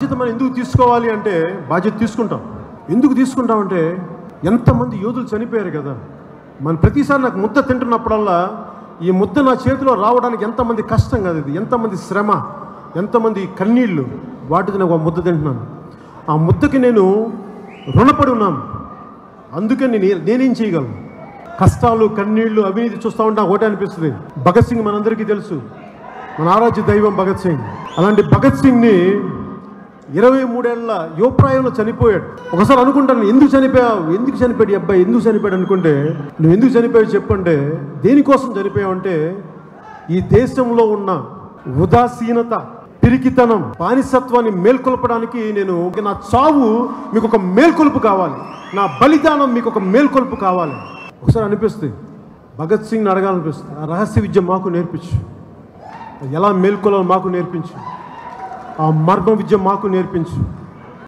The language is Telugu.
బాధ్యత మనం ఎందుకు తీసుకోవాలి అంటే బాధ్యత తీసుకుంటాం ఎందుకు తీసుకుంటామంటే ఎంతమంది యోధులు చనిపోయారు కదా మన ప్రతిసారి నాకు ముద్ద తింటున్నప్పుడల్లా ఈ ముద్ద నా చేతిలో రావడానికి ఎంతమంది కష్టం కదా ఇది ఎంతమంది శ్రమ ఎంతమంది కన్నీళ్ళు వాటికి నేను ఒక ముద్ద తింటున్నాను ఆ ముద్దకి నేను రుణపడి ఉన్నాను అందుకే నేను నేనేం చేయగలను కష్టాలు కన్నీళ్లు అవినీతి చూస్తూ ఉంటే నాకు ఒకటే అనిపిస్తుంది భగత్ సింగ్ మనందరికీ తెలుసు మన ఆరాధ్య దైవం భగత్ సింగ్ అలాంటి భగత్ సింగ్ని ఇరవై మూడేళ్ల యువప్రాయంలో చనిపోయాడు ఒకసారి అనుకుంటాను ఎందుకు చనిపోయావు ఎందుకు చనిపోయాడు ఈ అబ్బాయి ఎందుకు చనిపోయాడు అనుకుంటే నువ్వు ఎందుకు చనిపోయావు చెప్పంటే దేనికోసం చనిపోయావు అంటే ఈ దేశంలో ఉన్న ఉదాసీనత పిరికితనం బానిసత్వాన్ని మేల్కొల్పడానికి నేను నా చావు మీకు ఒక మేల్కొలుపు కావాలి నా బలిదానం మీకు ఒక మేల్కొలుపు కావాలి ఒకసారి అనిపిస్తుంది భగత్ సింగ్ని అడగాలనిపిస్తుంది ఆ రహస్య విద్య మాకు నేర్పించు ఎలా మేల్కొలాలో మాకు నేర్పించు ఆ మర్మ విద్య మాకు నేర్పించు